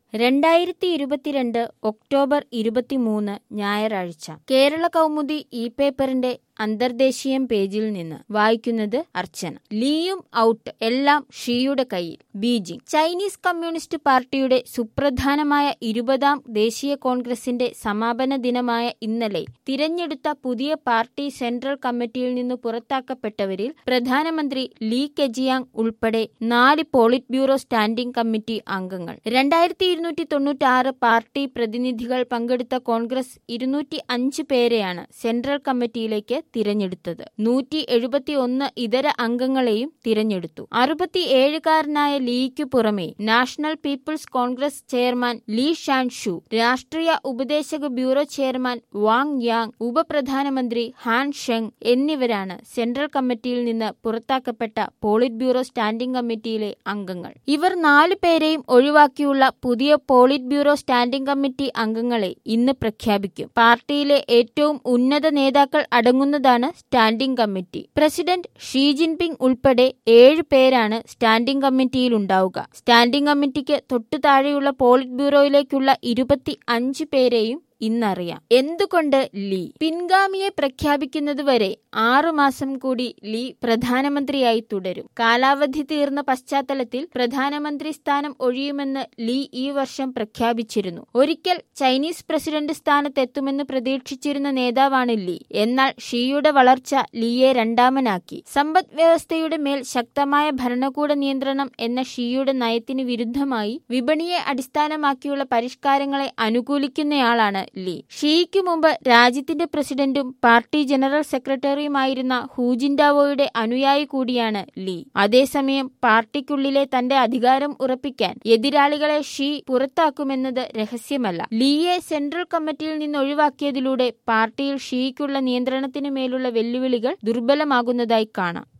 രണ്ടായിരത്തി ഇരുപത്തിരണ്ട് ഒക്ടോബർ ഇരുപത്തിമൂന്ന് ഞായറാഴ്ച കേരള കൗമുദി ഇ പേപ്പറിന്റെ അന്തർദേശീയം പേജിൽ നിന്ന് വായിക്കുന്നത് അർച്ചന ലീയും ഔട്ട് എല്ലാം ഷീയുടെ കയ്യിൽ ബീജിംഗ് ചൈനീസ് കമ്മ്യൂണിസ്റ്റ് പാർട്ടിയുടെ സുപ്രധാനമായ ഇരുപതാം ദേശീയ കോൺഗ്രസിന്റെ സമാപന ദിനമായ ഇന്നലെ തിരഞ്ഞെടുത്ത പുതിയ പാർട്ടി സെൻട്രൽ കമ്മിറ്റിയിൽ നിന്ന് പുറത്താക്കപ്പെട്ടവരിൽ പ്രധാനമന്ത്രി ലീ കെജിയാങ് ഉൾപ്പെടെ നാല് പോളിറ്റ് ബ്യൂറോ സ്റ്റാൻഡിംഗ് കമ്മിറ്റി അംഗങ്ങൾ രണ്ടായിരത്തി ഇരുന്നൂറ്റി തൊണ്ണൂറ്റി ആറ് പാർട്ടി പ്രതിനിധികൾ പങ്കെടുത്ത കോൺഗ്രസ് ഇരുന്നൂറ്റി അഞ്ച് പേരെയാണ് സെൻട്രൽ കമ്മിറ്റിയിലേക്ക് തിരഞ്ഞെടുത്തത് നൂറ്റി എഴുപത്തി ഒന്ന് ഇതര അംഗങ്ങളെയും തിരഞ്ഞെടുത്തു അറുപത്തിയേഴുകാരനായ ലീയ്ക്കു പുറമെ National People's Congress chairman Li Zhanshu രാഷ്ട്രീയ ഉപദേശക ബ്യൂറോ ചെയർമാൻ വാങ് യാങ് ഉപപ്രധാനമന്ത്രി ഹാൻ ഷെങ് എന്നിവരാണ് സെൻട്രൽ കമ്മിറ്റിയിൽ നിന്ന് പുറത്താക്കപ്പെട്ട പോളിറ്റ് ബ്യൂറോ സ്റ്റാൻഡിംഗ് കമ്മിറ്റിയിലെ അംഗങ്ങൾ ഇവർ നാലു പേരെയും ഒഴിവാക്കിയുള്ള പുതിയ പോളിറ്റ് ബ്യൂറോ സ്റ്റാൻഡിംഗ് കമ്മിറ്റി അംഗങ്ങളെ ഇന്ന് പ്രഖ്യാപിക്കും പാർട്ടിയിലെ ഏറ്റവും ഉന്നത നേതാക്കൾ അടങ്ങുന്നതാണ് standing committee president Xi Jinping ഉൾപ്പെടെ ഏഴ് പേരാണ് സ്റ്റാൻഡിംഗ് കമ്മിറ്റിയിലുണ്ടാവുക സ്റ്റാൻഡിംഗ് കമ്മിറ്റിക്ക് തൊട്ടു താഴെയുള്ള പോളിറ്റ് ബ്യൂറോയിലേക്കുള്ള ഇരുപത്തി അഞ്ച് പേരെയും ഇന്നറിയാം എന്തുകൊണ്ട് ലീ പിൻഗാമിയെ പ്രഖ്യാപിക്കുന്നതുവരെ ആറുമാസം കൂടി ലീ പ്രധാനമന്ത്രിയായി തുടരും കാലാവധി തീർന്ന പശ്ചാത്തലത്തിൽ പ്രധാനമന്ത്രി സ്ഥാനം ഒഴിയുമെന്ന് ലീ ഈ വർഷം പ്രഖ്യാപിച്ചിരുന്നു ഒരിക്കൽ ചൈനീസ് പ്രസിഡന്റ് സ്ഥാനത്തെത്തുമെന്ന് പ്രതീക്ഷിച്ചിരുന്ന നേതാവാണ് ലീ എന്നാൽ ഷീയുടെ വളർച്ച ലീയെ രണ്ടാമനാക്കി സമ്പദ് വ്യവസ്ഥയുടെ മേൽ ശക്തമായ ഭരണകൂട നിയന്ത്രണം എന്ന ഷീയുടെ നയത്തിന് വിരുദ്ധമായി വിപണിയെ അടിസ്ഥാനമാക്കിയുള്ള പരിഷ്കാരങ്ങളെ അനുകൂലിക്കുന്നയാളാണ് ലീ ഷീയ്ക്കു മുമ്പ് രാജ്യത്തിന്റെ പ്രസിഡന്റും പാർട്ടി ജനറൽ സെക്രട്ടറിയുമായിരുന്ന ഹൂജിൻഡാവോയുടെ അനുയായി കൂടിയാണ് ലീ അതേസമയം പാർട്ടിക്കുള്ളിലെ തന്റെ അധികാരം ഉറപ്പിക്കാൻ എതിരാളികളെ ഷീ പുറത്താക്കുമെന്നത് രഹസ്യമല്ല ലീയെ സെൻട്രൽ കമ്മിറ്റിയിൽ നിന്ന് ഒഴിവാക്കിയതിലൂടെ പാർട്ടിയിൽ ഷീയ്ക്കുള്ള നിയന്ത്രണത്തിനു മേലുള്ള വെല്ലുവിളികൾ ദുർബലമാകുന്നതായി കാണാം